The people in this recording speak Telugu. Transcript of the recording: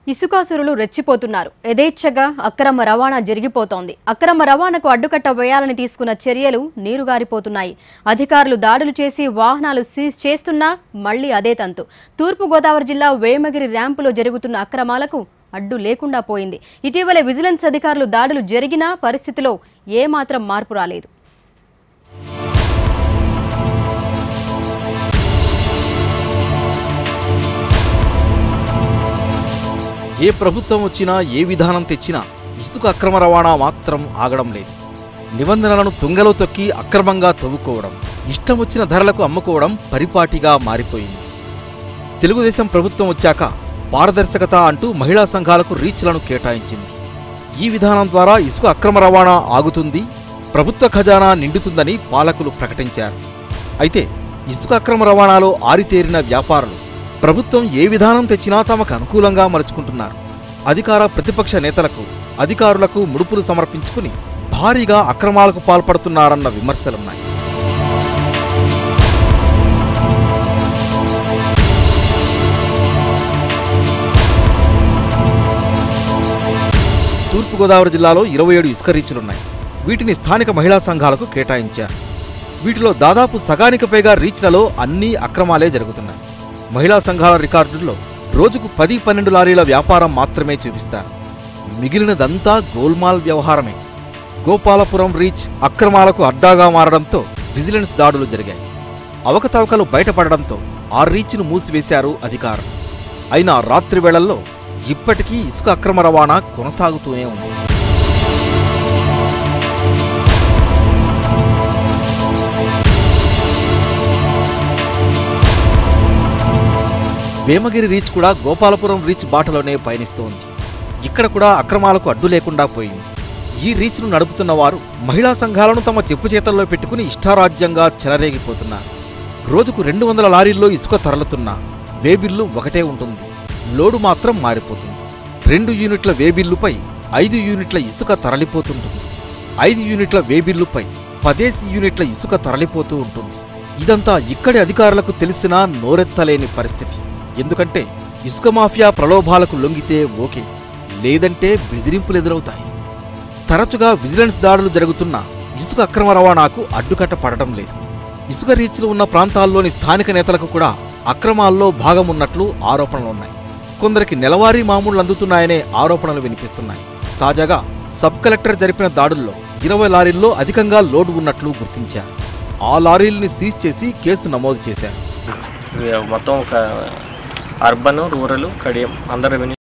ఇసుకాసురులు రెచ్చిపోతున్నారు యథేచ్ఛగా అక్రమ రవాణా జరిగిపోతోంది అక్రమ రవాణాకు అడ్డుకట్ట వేయాలని తీసుకున్న చర్యలు నీరుగారిపోతున్నాయి అధికారులు దాడులు చేసి వాహనాలు సీజ్ చేస్తున్నా మళ్లీ అదే తంతు తూర్పుగోదావరి జిల్లా వేమగిరి ర్యాంపులో జరుగుతున్న అక్రమాలకు అడ్డు లేకుండా పోయింది ఇటీవలే విజిలెన్స్ అధికారులు దాడులు జరిగినా పరిస్థితిలో ఏమాత్రం మార్పు రాలేదు ఏ ప్రభుత్వం వచ్చినా ఏ విధానం తెచ్చినా ఇసుక అక్రమ రవాణా మాత్రం ఆగడం లేదు నిబంధనలను తుంగలో తొక్కి అక్రమంగా తవ్వుకోవడం ఇష్టం వచ్చిన ధరలకు అమ్ముకోవడం పరిపాటిగా మారిపోయింది తెలుగుదేశం ప్రభుత్వం వచ్చాక పారదర్శకత అంటూ మహిళా సంఘాలకు రీచ్లను కేటాయించింది ఈ విధానం ద్వారా ఇసుక అక్రమ రవాణా ఆగుతుంది ప్రభుత్వ ఖజానా నిండుతుందని పాలకులు ప్రకటించారు అయితే ఇసుక అక్రమ రవాణాలో ఆరితేరిన వ్యాపారులు ప్రభుత్వం ఏ విధానం తెచ్చినా తమకు అనుకూలంగా మలుచుకుంటున్నారు అధికార ప్రతిపక్ష నేతలకు అధికారులకు ముడుపులు సమర్పించుకుని భారీగా అక్రమాలకు పాల్పడుతున్నారన్న విమర్శలున్నాయి తూర్పుగోదావరి జిల్లాలో ఇరవై ఏడు ఇసుక రీచ్లున్నాయి వీటిని స్థానిక మహిళా సంఘాలకు కేటాయించారు వీటిలో దాదాపు సగానికి పైగా రీచ్లలో అన్ని అక్రమాలే జరుగుతున్నాయి మహిళా సంఘాల రికార్డుల్లో రోజుకు పది పన్నెండు లారీల వ్యాపారం మాత్రమే చూపిస్తారు మిగిలినదంతా గోల్మాల్ వ్యవహారమే గోపాలపురం రీచ్ అక్రమాలకు అడ్డాగా మారడంతో విజిలెన్స్ దాడులు జరిగాయి అవకతవకలు బయటపడడంతో ఆ రీచ్ను మూసివేశారు అధికారులు అయినా రాత్రి వేళల్లో ఇప్పటికీ ఇసుక అక్రమ రవాణా కొనసాగుతూనే ఉంది వేమగిరి రీచ్ కూడా గోపాలపురం రీచ్ బాటలోనే పయనిస్తోంది ఇక్కడ కూడా అక్రమాలకు అడ్డు లేకుండా పోయింది ఈ రీచ్ను నడుపుతున్న వారు మహిళా సంఘాలను తమ చెప్పు చేతల్లో పెట్టుకుని ఇష్టారాజ్యంగా చెలరేగిపోతున్నారు రోజుకు రెండు వందల లారీల్లో ఇసుక తరలుతున్నా వేబిల్లు ఒకటే ఉంటుంది లోడు మాత్రం మారిపోతుంది రెండు యూనిట్ల వేబిల్లుపై ఐదు యూనిట్ల ఇసుక తరలిపోతుంటుంది ఐదు యూనిట్ల వేబిల్లుపై పదేసి యూనిట్ల ఇసుక తరలిపోతూ ఉంటుంది ఇదంతా ఇక్కడి అధికారులకు తెలిసినా నోరెత్తలేని పరిస్థితి ఎందుకంటే ఇసుక మాఫియా ప్రలోభాలకు లొంగితే ఓకే లేదంటే బెదిరింపులు ఎదురవుతాయి తరచుగా విజిలెన్స్ దాడులు జరుగుతున్న ఇసుక అక్రమ రవాణాకు అడ్డుకట్ట పడటం లేదు ఇసుక రీచ్లు ఉన్న ప్రాంతాల్లోని స్థానిక నేతలకు కూడా అక్రమాల్లో భాగమున్నట్లు ఆరోపణలున్నాయి కొందరికి నెలవారీ మామూళ్లు అందుతున్నాయనే ఆరోపణలు వినిపిస్తున్నాయి తాజాగా సబ్ కలెక్టర్ జరిపిన దాడుల్లో ఇరవై లారీల్లో అధికంగా లోడ్ ఉన్నట్లు గుర్తించారు ఆ లారీల్ని సీజ్ చేసి కేసు నమోదు చేశారు ఇవి మొత్తం ఒక అర్బన్ రూరల్ కడియం అందరు రెవెన్యూ